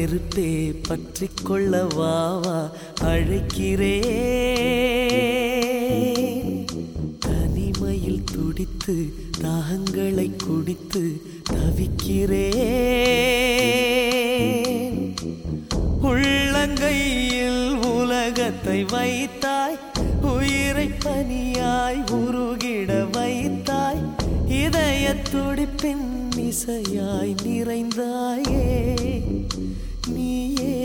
நெருப்பே பற்றி கொள்ள வாவா அழைக்கிறே தனிமையில் துடித்து தாகங்களை குடித்து தவிக்கிறே உள்ளங்கையில் உலகத்தை வைத்தாய் உயிரை பனியாய் உருகிட வைத்தாய் இதய துடிப்பின் இசையாய் நிறைந்தாயே நீயே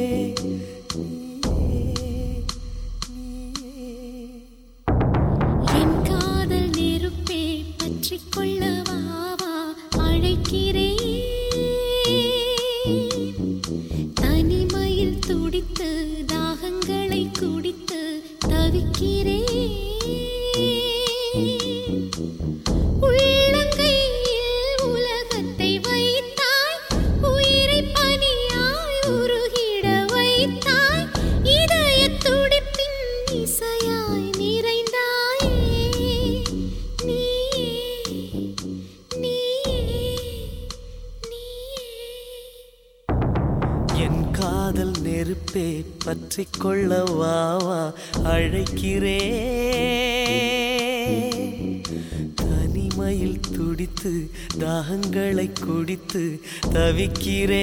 நீயே நீயே என் காதல் நெருப்பே பற்றிக் கொள்ள வா வா அழைக்கிறேன் தனிமையில் துடித்து தாகங்களை குடித்து தவிக்கிறேன் உள்ளங்கையில் உலகத்தை வைத்தாய் உயிரை பனியாய் உருகிட வைத்தாய் இதய துடிப்பின் இசையாய் நிறைந்தாயே நீயே நீயே நீயே என் காதல் நெருப்பே பற்றி கொள்ள வாவா அழைக்கிறே தனிமையில் துடித்து தாகங்களை குடித்து தவிக்கிறே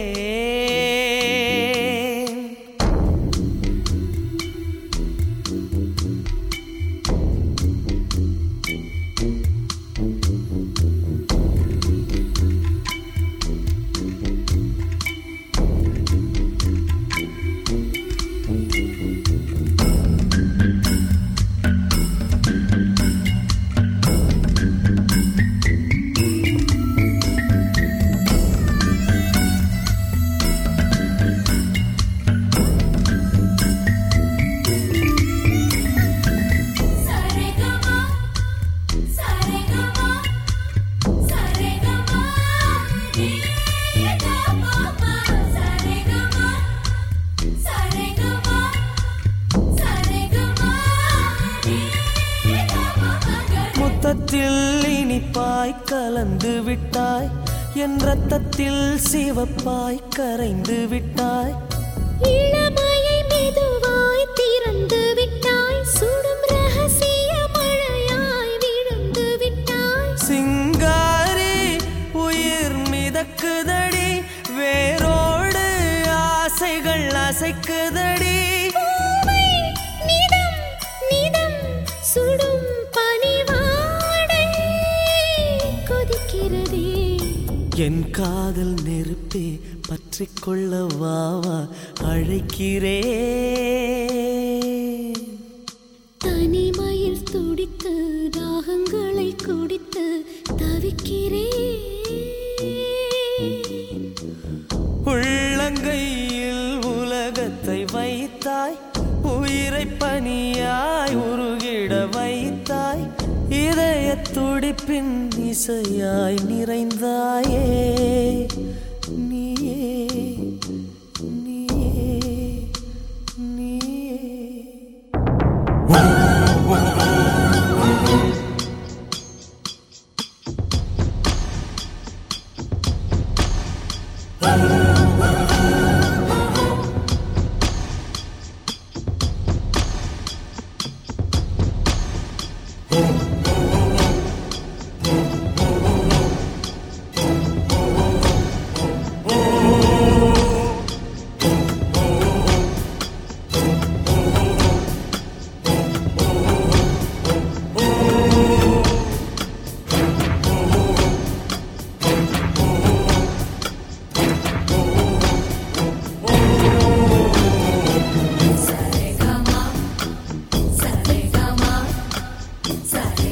சரேகமா சரேகமா சரேகமா நீதாமா சரேகமா சரேகமா சரேகமா நீதாமா முத்தத்தில் இனிப்பாய் கலந்து விட்டாய் என் ரத்தத்தில் சிவப்பாய் கரைந்து விட்டாய் இளமையை மெதுவாய் திறந்து விட்டாய் சுடும் ரகசிய மழையாய் விழுந்து விட்டாய் சிங்காரி உயிர் மிதக்குதடி வேரோடு ஆசைகள் அசைக்குதடி பூவை நிதம் நிதம் சுடும் பனிவாடை கொதிக்கிறதே என் காதல் நெருப்பே பற்றி கொள்ள வாவா அழைக்கிறே தனிமையில் துடித்து தாகங்களை குடித்து தவிக்கிறேன் உள்ளங்கையில் உலகத்தை வைத்தாய் உயிரை பனியாய் உருகிட வைத்தாய் இதய துடிப்பின் இசையாய் நிறைந்தாயே நீயே நீயே நீயே சரேகமா சரேகமா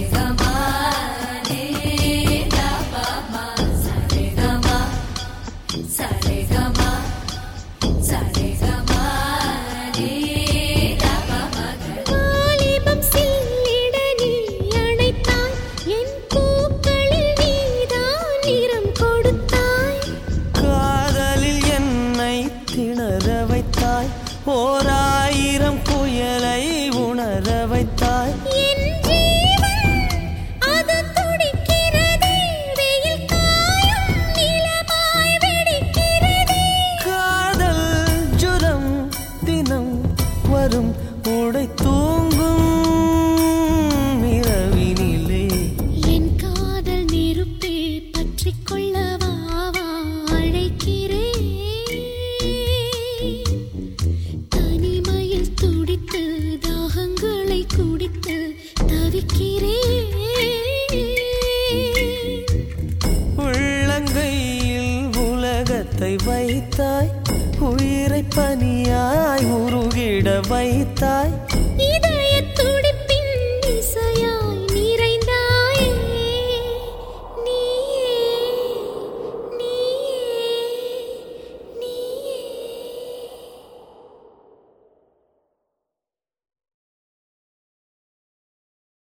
பனியாய் உருகிட வைத்தாய்